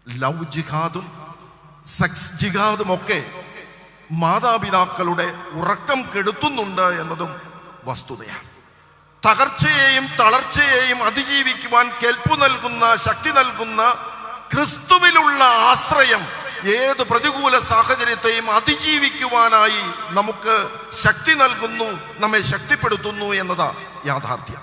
love ജിഹാദും sex ജിഹാദും ഒക്കെ മാതാപിതാക്കളുടെ ഉറക്കം കെടുത്തുന്നുണ്ട് എന്നതും വസ്തുതയാണ് തകർച്ചയെയും തളർച്ചയെയും അതിജീവിക്കുവാൻ കെൽപ്പു നൽകുന്ന ശക്തി നൽകുന്ന ക്രിസ്തുവിലുള്ള ആശ്രയം ഏത് പ്രതികൂല സാഹചര്യത്തെയും അതിജീവിക്കുവാനായി നമുക്ക് ശക്തി നൽകുന്നു നമ്മെ ശക്തിപ്പെടുത്തുന്നു എന്നതാ യാഥാർത്ഥ്യം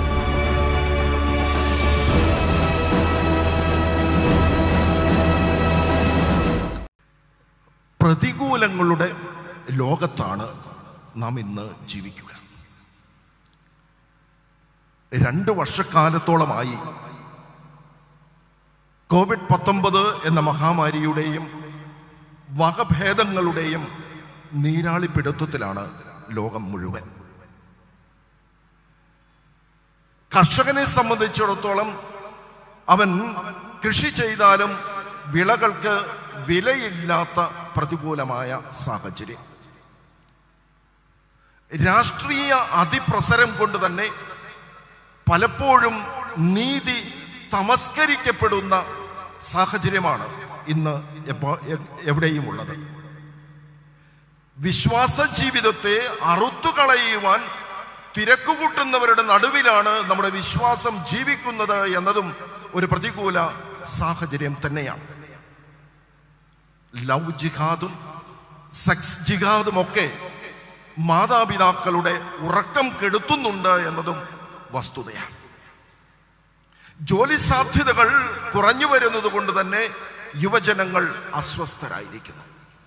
പ്രതികൂലങ്ങളുടെ ലോകത്താണ് നാം ഇന്ന് ജീവിക്കുക രണ്ട് വർഷക്കാലത്തോളമായി കോവിഡ് പത്തൊമ്പത് എന്ന മഹാമാരിയുടെയും വകഭേദങ്ങളുടെയും നീരാളിപ്പിടുത്തത്തിലാണ് ലോകം മുഴുവൻ കർഷകനെ സംബന്ധിച്ചിടത്തോളം അവൻ കൃഷി ചെയ്താലും വിളകൾക്ക് വിലയില്ലാത്ത പ്രതികൂലമായ സാഹചര്യം രാഷ്ട്രീയ അതിപ്രസരം കൊണ്ട് തന്നെ പലപ്പോഴും നീതി തമസ്കരിക്കപ്പെടുന്ന സാഹചര്യമാണ് ഇന്ന് എപ്പോ- എ- എവിടെയും ഉള്ളത് വിശ്വാസ ജീവിതത്തെ അറുത്തുകളയുവാൻ തിരക്കുകൂട്ടുന്നവരുടെ നടുവിലാണ് നമ്മുടെ വിശ്വാസം ജീവിക്കുന്നത് എന്നതും ഒരു പ്രതികൂല സാഹചര്യം തന്നെയാണ് ലവ് ജിഹാദും സെക്സ് ജിഹാദും ഒക്കെ മാതാപിതാക്കളുടെ ഉറക്കം കെടുത്തുന്നുണ്ട് എന്നതും വസ്തുതയാണ് ജോലി സാധ്യതകൾ കുറഞ്ഞു വരുന്നത് കൊണ്ട് തന്നെ യുവജനങ്ങൾ അസ്വസ്ഥരായിരിക്കുന്നു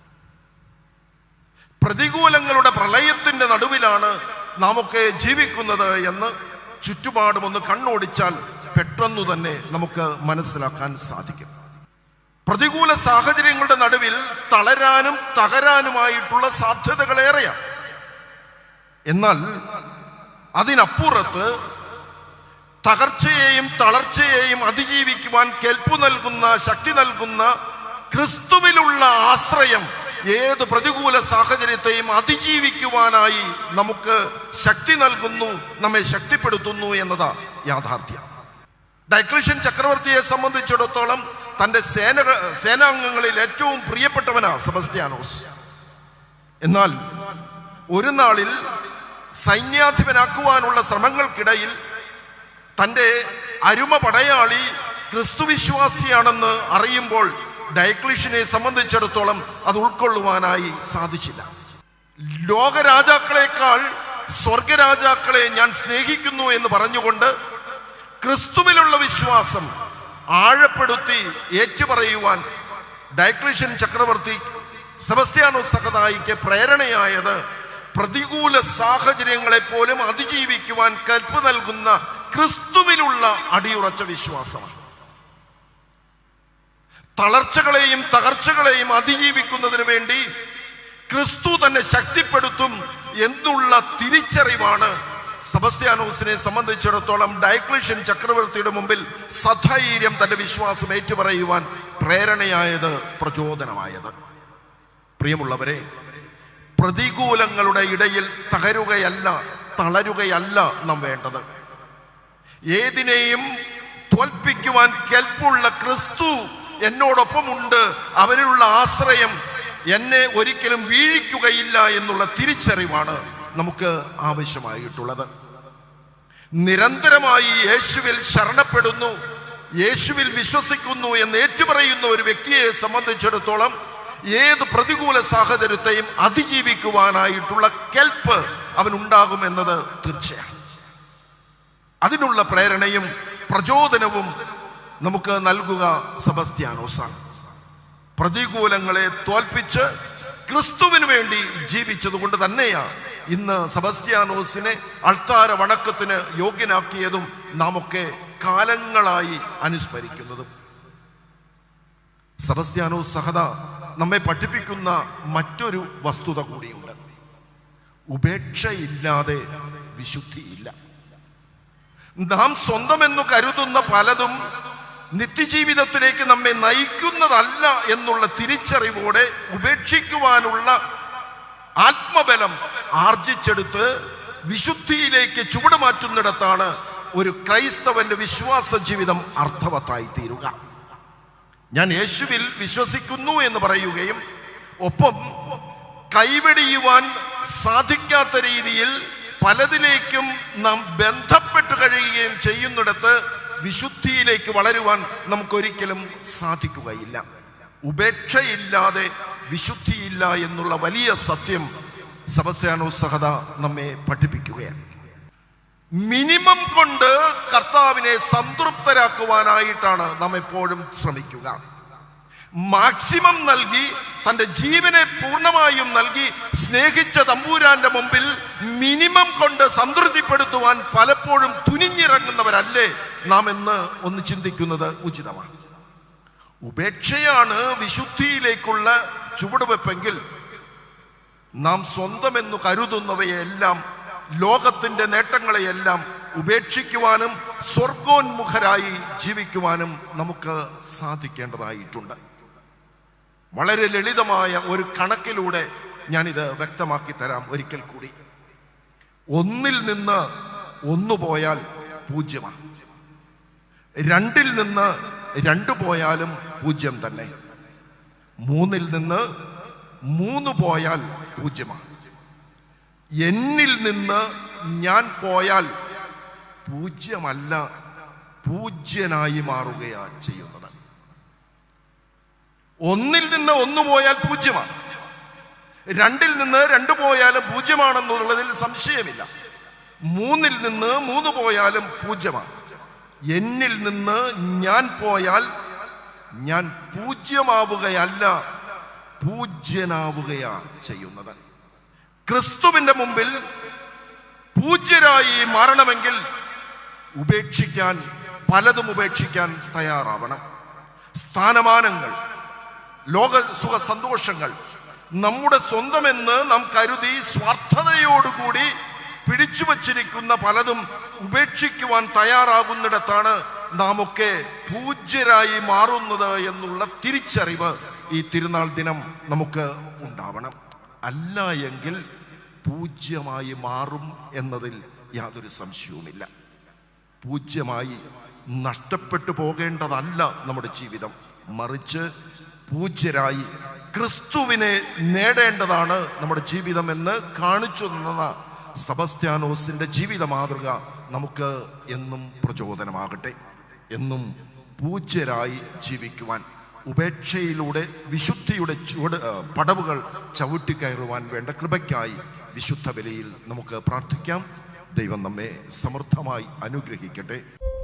പ്രതികൂലങ്ങളുടെ പ്രളയത്തിന്റെ നടുവിലാണ് നാമൊക്കെ ജീവിക്കുന്നത് എന്ന് ചുറ്റുപാടും ഒന്ന് കണ്ണോടിച്ചാൽ പെട്ടെന്ന് തന്നെ നമുക്ക് മനസ്സിലാക്കാൻ സാധിക്കും പ്രതികൂല സാഹചര്യങ്ങളുടെ നടുവിൽ തളരാനും തകരാനുമായിട്ടുള്ള സാധ്യതകളേറെയാണ് എന്നാൽ അതിനപ്പുറത്ത് തകർച്ചയെയും തളർച്ചയെയും അതിജീവിക്കുവാൻ കെൽപ്പു നൽകുന്ന ശക്തി നൽകുന്ന ക്രിസ്തുവിലുള്ള ആശ്രയം ഏത് പ്രതികൂല സാഹചര്യത്തെയും അതിജീവിക്കുവാനായി നമുക്ക് ശക്തി നൽകുന്നു നമ്മെ ശക്തിപ്പെടുത്തുന്നു എന്നതാ യാഥാർത്ഥ്യം ഡൈക്ലിഷ്യൻ ചക്രവർത്തിയെ സംബന്ധിച്ചിടത്തോളം തന്റെ സേന സേനാംഗങ്ങളിൽ ഏറ്റവും പ്രിയപ്പെട്ടവനാ സെബസ്ത്യാനോസ് എന്നാൽ ഒരു നാളിൽ സൈന്യാധിപനാക്കുവാനുള്ള ശ്രമങ്ങൾക്കിടയിൽ തൻ്റെ അരുമ പടയാളി ക്രിസ്തുവിശ്വാസിയാണെന്ന് അറിയുമ്പോൾ ഡയക്ലിഷ്യനെ സംബന്ധിച്ചിടത്തോളം അത് ഉൾക്കൊള്ളുവാനായി സാധിച്ചില്ല ലോകരാജാക്കളെക്കാൾ സ്വർഗരാജാക്കളെ ഞാൻ സ്നേഹിക്കുന്നു എന്ന് പറഞ്ഞുകൊണ്ട് ക്രിസ്തുവിലുള്ള വിശ്വാസം ആഴപ്പെടുത്തി ഏറ്റുപറയുവാൻ ഡയക്ലിഷ്യൻ ചക്രവർത്തി സെബസ്ത്യാനോ സഹതായിക്ക് പ്രേരണയായത് പ്രതികൂല സാഹചര്യങ്ങളെ പോലും അതിജീവിക്കുവാൻ കൽപ്പ് നൽകുന്ന ക്രിസ്തുവിലുള്ള അടിയുറച്ച വിശ്വാസമാണ് തളർച്ചകളെയും തകർച്ചകളെയും അതിജീവിക്കുന്നതിന് വേണ്ടി ക്രിസ്തു തന്നെ ശക്തിപ്പെടുത്തും എന്നുള്ള തിരിച്ചറിവാണ് സബസ്ത്യാനോസിനെ സംബന്ധിച്ചിടത്തോളം ഡയക്ലിഷ്യൻ ചക്രവർത്തിയുടെ മുമ്പിൽ സധൈര്യം തന്റെ വിശ്വാസം ഏറ്റുപറയുവാൻ പ്രേരണയായത് പ്രചോദനമായത് പ്രിയമുള്ളവരെ പ്രതികൂലങ്ങളുടെ ഇടയിൽ തകരുകയല്ല തളരുകയല്ല നാം വേണ്ടത് ഏതിനെയും തോൽപ്പിക്കുവാൻ കെൽപ്പുള്ള ക്രിസ്തു എന്നോടൊപ്പമുണ്ട് അവനുള്ള ആശ്രയം എന്നെ ഒരിക്കലും വീഴിക്കുകയില്ല എന്നുള്ള തിരിച്ചറിവാണ് നമുക്ക് ആവശ്യമായിട്ടുള്ളത് നിരന്തരമായി യേശുവിൽ ശരണപ്പെടുന്നു യേശുവിൽ വിശ്വസിക്കുന്നു എന്ന് ഏറ്റുപറയുന്ന ഒരു വ്യക്തിയെ സംബന്ധിച്ചിടത്തോളം ഏത് പ്രതികൂല സാഹചര്യത്തെയും അതിജീവിക്കുവാനായിട്ടുള്ള കെൽപ്പ് അവനുണ്ടാകുമെന്നത് തീർച്ചയാണ് അതിനുള്ള പ്രേരണയും പ്രചോദനവും നമുക്ക് നൽകുക സെബസ്ത്യാനോസാണ് പ്രതികൂലങ്ങളെ തോൽപ്പിച്ച് ക്രിസ്തുവിന് വേണ്ടി ജീവിച്ചത് കൊണ്ട് തന്നെയാണ് ഇന്ന് സെബസ്ത്യാനോസിനെ അൾത്താര വണക്കത്തിന് യോഗ്യനാക്കിയതും നാം ഒക്കെ കാലങ്ങളായി അനുസ്മരിക്കുന്നതും സെബസ്ത്യാനോസ് സഹത നമ്മെ പഠിപ്പിക്കുന്ന മറ്റൊരു വസ്തുത കൂടിയുണ്ട് ഉപേക്ഷയില്ലാതെ വിശുദ്ധിയില്ല നാം സ്വന്തമെന്നു കരുതുന്ന പലതും നിത്യജീവിതത്തിലേക്ക് നമ്മെ നയിക്കുന്നതല്ല എന്നുള്ള തിരിച്ചറിവോടെ ഉപേക്ഷിക്കുവാനുള്ള ആത്മബലം ആർജിച്ചെടുത്ത് വിശുദ്ധിയിലേക്ക് ചുവടുമാറ്റുന്നിടത്താണ് ഒരു ക്രൈസ്തവന്റെ വിശ്വാസ ജീവിതം അർത്ഥവത്തായി തീരുക ഞാൻ യേശുവിൽ വിശ്വസിക്കുന്നു എന്ന് പറയുകയും ഒപ്പം കൈവെടിയുവാൻ സാധിക്കാത്ത രീതിയിൽ പലതിലേക്കും നാം ബന്ധപ്പെട്ട് കഴിയുകയും ചെയ്യുന്നിടത്ത് വിശുദ്ധിയിലേക്ക് വളരുവാൻ നമുക്കൊരിക്കലും സാധിക്കുകയില്ല ഉപേക്ഷയില്ലാതെ വിശുദ്ധിയില്ല എന്നുള്ള വലിയ സത്യം സബസ്യാനോ സഹത നമ്മെ പഠിപ്പിക്കുകയാണ് മിനിമം കൊണ്ട് കർത്താവിനെ സംതൃപ്തരാക്കുവാനായിട്ടാണ് നാം എപ്പോഴും ശ്രമിക്കുക മാക്സിമം നൽകി തന്റെ ജീവനെ പൂർണ്ണമായും നൽകി സ്നേഹിച്ച തമ്പൂരാന്റെ മുമ്പിൽ മിനിമം കൊണ്ട് സംതൃപ്തിപ്പെടുത്തുവാൻ പലപ്പോഴും തുനിഞ്ഞിറങ്ങുന്നവരല്ലേ നാം എന്ന് ഒന്ന് ചിന്തിക്കുന്നത് ഉചിതമാണ് ഉപേക്ഷയാണ് വിശുദ്ധിയിലേക്കുള്ള ചുവടുവെപ്പെങ്കിൽ നാം സ്വന്തമെന്നു കരുതുന്നവയെല്ലാം ലോകത്തിന്റെ നേട്ടങ്ങളെയെല്ലാം ഉപേക്ഷിക്കുവാനും സ്വർഗോന്മുഖരായി ജീവിക്കുവാനും നമുക്ക് സാധിക്കേണ്ടതായിട്ടുണ്ട് വളരെ ലളിതമായ ഒരു കണക്കിലൂടെ ഞാനിത് വ്യക്തമാക്കി തരാം ഒരിക്കൽ കൂടി ഒന്നിൽ നിന്ന് ഒന്ന് പോയാൽ പൂജ്യമാണ് രണ്ടിൽ നിന്ന് രണ്ട് പോയാലും പൂജ്യം തന്നെ മൂന്നിൽ നിന്ന് മൂന്ന് പോയാൽ പൂജ്യമാണ് എന്നിൽ നിന്ന് ഞാൻ പോയാൽ പൂജ്യമല്ല പൂജ്യനായി മാറുകയാ ചെയ്യുന്നത് ഒന്നിൽ നിന്ന് ഒന്ന് പോയാൽ പൂജ്യമാണ് രണ്ടിൽ നിന്ന് രണ്ട് പോയാലും പൂജ്യമാണെന്നുള്ളതിൽ സംശയമില്ല മൂന്നിൽ നിന്ന് മൂന്ന് പോയാലും പൂജ്യമാണ് എന്നിൽ നിന്ന് ഞാൻ പോയാൽ ഞാൻ പൂജ്യമാവുകയല്ല പൂജ്യനാവുകയാ ചെയ്യുന്നത് ക്രിസ്തുവിന്റെ മുമ്പിൽ പൂജ്യരായി മാറണമെങ്കിൽ ഉപേക്ഷിക്കാൻ പലതും ഉപേക്ഷിക്കാൻ തയ്യാറാവണം സ്ഥാനമാനങ്ങൾ ലോക സുഖ സന്തോഷങ്ങൾ നമ്മുടെ സ്വന്തമെന്ന് നാം കരുതി സ്വാർത്ഥതയോടുകൂടി പിടിച്ചു വച്ചിരിക്കുന്ന പലതും ഉപേക്ഷിക്കുവാൻ തയ്യാറാകുന്നിടത്താണ് നാം ഒക്കെ പൂജ്യരായി മാറുന്നത് എന്നുള്ള തിരിച്ചറിവ് ഈ തിരുനാൾ ദിനം നമുക്ക് ഉണ്ടാവണം അല്ല എങ്കിൽ പൂജ്യമായി മാറും എന്നതിൽ യാതൊരു സംശയവുമില്ല പൂജ്യമായി നഷ്ടപ്പെട്ടു പോകേണ്ടതല്ല നമ്മുടെ ജീവിതം മറിച്ച് പൂജ്യരായി ക്രിസ്തുവിനെ നേടേണ്ടതാണ് നമ്മുടെ ജീവിതം എന്ന് കാണിച്ചു തന്ന സബസ്ത്യാനോസിന്റെ ജീവിത മാതൃക നമുക്ക് എന്നും പ്രചോദനമാകട്ടെ എന്നും പൂജ്യരായി ജീവിക്കുവാൻ ഉപേക്ഷയിലൂടെ വിശുദ്ധിയുടെ ചുവട് ആ, പടവുകൾ ചവിട്ടിക്കയറുവാൻ വേണ്ട കൃപയ്ക്കായി വിശുദ്ധ ബലിയിൽ നമുക്ക് പ്രാർത്ഥിക്കാം ദൈവം നമ്മെ സമൃദ്ധമായി അനുഗ്രഹിക്കട്ടെ